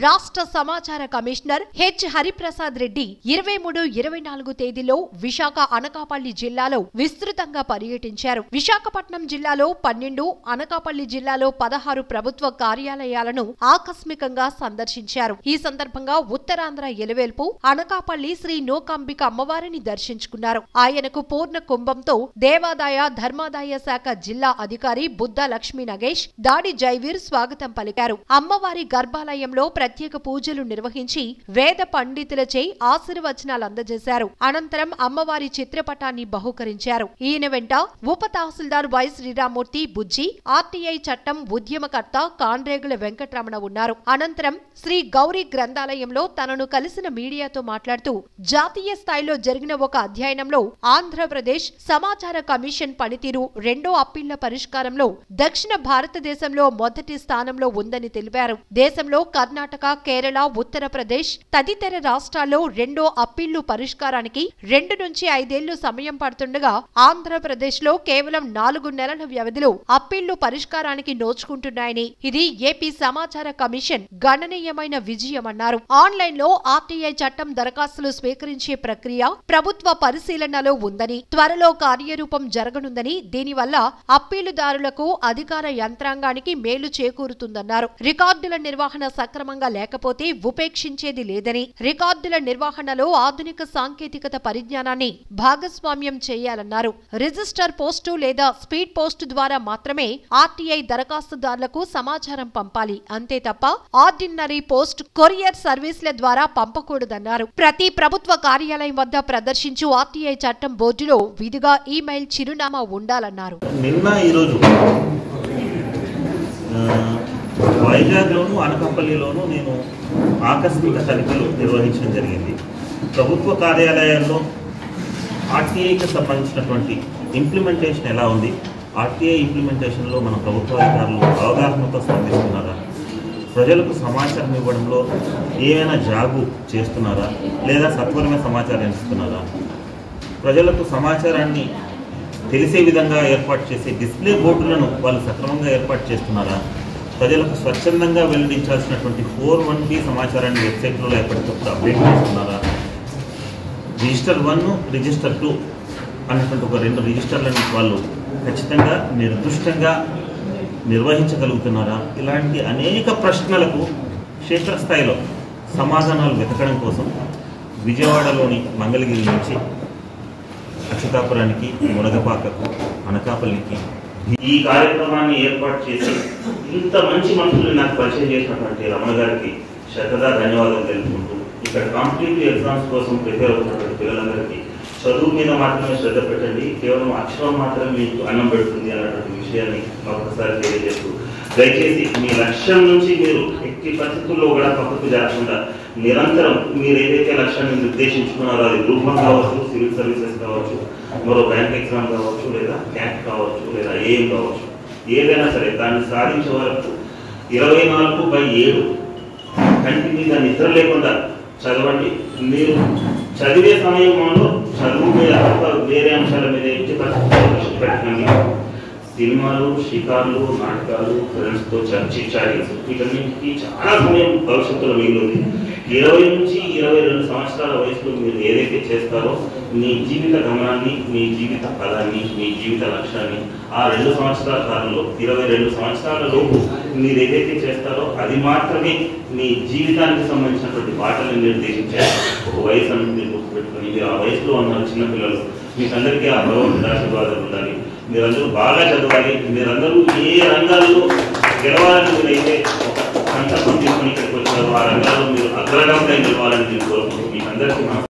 రాష్ట్ర సమాచార commissioner H Hariprasad Reddy ఇరవై మూడు ఇరవై నాలుగు తేదీలో విశాఖ అనకాపల్లి జిల్లాలో విస్తృతంగా పర్యటించారు విశాఖపట్నం జిల్లాలో పన్నెండు అనకాపల్లి జిల్లాలో పదహారు ప్రభుత్వ కార్యాలయాలను ఆకస్మికంగా సందర్శించారు ఈ సందర్భంగా ఉత్తరాంధ్ర ఎలువేల్పు అనకాపల్లి శ్రీ నూకాంబిక అమ్మవారిని దర్శించుకున్నారు ఆయనకు పూర్ణ కుంభంతో దేవాదాయ ధర్మాదాయ శాఖ జిల్లా అధికారి బుద్ధ లక్ష్మీ నగేష్ దాడి జైవీర్ స్వాగతం పలికారు అమ్మవారి గర్భాలయంలో ప్రత్యేక పూజలు నిర్వహించి వేద పండితులచే ఆశీర్వచనాలు అందజేశారు అనంతరం అమ్మవారి చిత్రపటాన్ని బహుకరించారు ఈయన వెంట ఉప తహసీల్దార్ వై శ్రీరామూర్తి బుజ్జి ఆర్టీఐ చట్టం ఉద్యమకర్త కాండ్రేగుల వెంకటరమణ ఉన్నారు అనంతరం శ్రీ గౌరీ గ్రంథాలయంలో తనను కలిసిన మీడియాతో మాట్లాడుతూ జాతీయ స్థాయిలో జరిగిన ఒక అధ్యయనంలో ఆంధ్రప్రదేశ్ సమాచార కమిషన్ పనితీరు రెండో అప్పీళ్ల పరిష్కారంలో దక్షిణ భారతదేశంలో మొదటి స్థానంలో ఉందని తెలిపారు దేశంలో కర్ణాటక కేరళ ఉత్తరప్రదేశ్ తదితర రాష్ట్రాల్లో రెండో అప్పీళ్లు పరిష్కారానికి రెండు నుంచి ఐదేళ్లు సమయం పడుతుండగా ఆంధ్రప్రదేశ్ లో కేవలం నాలుగు నెలల వ్యవధిలో అప్పీళ్లు పరిష్కారానికి నోచుకుంటున్నాయని ఇది ఏపీ సమాచార కమిషన్ గణనీయమైన విజయమన్నారు ఆన్లైన్ లో ఆర్టీఐ చట్టం దరఖాస్తులు స్వీకరించే ప్రక్రియ ప్రభుత్వ పరిశీలనలో ఉందని త్వరలో కార్యరూపం జరగనుందని దీనివల్ల అప్పీలుదారులకు అధికార యంత్రాంగానికి మేలు చేకూరుతుందన్నారు రికార్డుల నిర్వహణ సక్రమంగా లేకపోతే ఉపేక్షించేది లేదని రికార్డుల నిర్వహణలో ఆధునిక సాంకేతికత పరిజ్ఞానాన్ని భాగస్వామ్యం చేయాలన్నారు రిజిస్టర్ పోస్టు లేదా స్పీడ్ పోస్ట్ ద్వారా మాత్రమే ఆర్టీఐ దరఖాస్తుదారులకు సమాచారం పంపాలి అంతే తప్ప ఆర్డినరీ పోస్ట్ కొరియర్ సర్వీసుల ద్వారా పంపకూడదన్నారు ప్రతి ప్రభుత్వ కార్యాలయం వద్ద ప్రదర్శించు ఆర్టీఐ చట్టం బోర్డులో విధిగా ఈమెయిల్ చిరునామా ఉండాలన్నారు నిన్న ఈరోజు ఆ, వైజాగ్లోను అనకాపల్లిలోను నేను ఆకస్మిక తనిఖీలు నిర్వహించడం జరిగింది ప్రభుత్వ కార్యాలయాల్లో ఆర్టీఐకి సంబంధించినటువంటి ఇంప్లిమెంటేషన్ ఎలా ఉంది ఆర్టీఐ ఇంప్లిమెంటేషన్లో మన ప్రభుత్వ అధికారులు అవగాహనతో స్పందిస్తున్నారా ప్రజలకు సమాచారం ఇవ్వడంలో ఏమైనా జాగు చేస్తున్నారా లేదా సత్వరమే సమాచారం ఇస్తున్నారా ప్రజలకు సమాచారాన్ని తెలిసే విధంగా ఏర్పాటు చేసే డిస్ప్లే బోర్డులను వాళ్ళు సక్రమంగా ఏర్పాటు చేస్తున్నారా ప్రజలకు స్వచ్ఛందంగా వెల్లడించాల్సినటువంటి ఫోర్ వన్ బి సమాచారాన్ని వెబ్సైట్లో ఎప్పటికప్పుడు అప్డేట్ చేస్తున్నారా రిజిస్టర్ వన్ రిజిస్టర్ టూ అన్నటువంటి ఒక రెండు రిజిస్టర్లను వాళ్ళు ఖచ్చితంగా నిర్దిష్టంగా నిర్వహించగలుగుతున్నారా ఇలాంటి అనేక ప్రశ్నలకు క్షేత్రస్థాయిలో సమాధానాలు వెతకడం కోసం విజయవాడలోని మంగళగిరి నుంచి అచ్యుతాపురానికి మునగపాకకు అనకాపల్లికి ఈ కార్యక్రమాన్ని ఏర్పాటు చేసి ఇంత మంచి మనుషులు నాకు పరిచయం చేసినటువంటి రమణ గారికి శ్రద్ధగా ధన్యవాదాలు తెలుపుకుంటూ ఇక్కడ కాంపిటేటివ్ ఎగ్జామ్స్ కోసం ప్రిపేర్ అవుతున్నటువంటి పిల్లలందరికీ చదువు మీద మాత్రమే శ్రద్ధ పెట్టండి కేవలం అక్షరం మాత్రమే మీకు అన్నం పెడుతుంది అన్నటువంటి విషయాన్ని మరొకసారి తెలియజేస్తూ దయచేసి మీ లక్ష్యం నుంచి మీరు ఎట్టి పరిస్థితుల్లో కూడా పక్కకు జరగకుండా నిరంతరం మీరు ఏదైతే లక్ష్యాన్ని నిర్దేశించుకున్నారో అది గ్రూప్ వన్ కావచ్చు సివిల్ సర్వీసెస్ కావచ్చు మరో బ్యాంక్ ఎగ్జామ్ కావచ్చు లేదా క్యాట్ కావచ్చు లేదా ఏఎం కావచ్చు ఏదైనా సరే దాన్ని సాధించే వరకు ఇరవై నాలుగు బై ఏడు కంటి మీద నిద్ర లేకుండా చదవండి మీరు చదివే సమయంలో చదువు మీద తప్ప వేరే అంశాల మీద ఎట్టి పరిస్థితుల్లో దృష్టి పెట్టకండి సినిమాలు షికార్లు నాటకాలు ఫ్రెండ్స్తో చర్చించాలి వీటన్నింటికి చాలా సమయం భవిష్యత్తులో మిగిలింది ఇరవై నుంచి ఇరవై రెండు సంవత్సరాల వయసులో మీరు ఏదైతే చేస్తారో మీ జీవిత గమనాన్ని మీ జీవిత పదాన్ని మీ జీవిత లక్ష్యాన్ని ఆ రెండు సంవత్సరాల కాలంలో ఇరవై రెండు సంవత్సరాల లోపు మీరు ఏదైతే చేస్తారో అది మాత్రమే మీ జీవితానికి సంబంధించినటువంటి బాటలను నిర్దేశించారు ఒక వయసు అని మీరు గుర్తుపెట్టుకొని మీరు ఆ వయసులో ఉన్న చిన్నపిల్లలు మీకందరికీ ఆ భగవంతుడి ఆశీర్వాదాలు ఉండాలి మీరందరూ బాగా చదవాలి మీరందరూ ఏ రంగాల్లో గెలవాలని మీరైతే ఒక సంకల్పం తీసుకొని ఇక్కడికి వచ్చారో ఆ రంగాల్లో మీరు అగ్రగంగా నిలవాలని నేను కోరుకుంటూ మీకు అందరికీ మనసు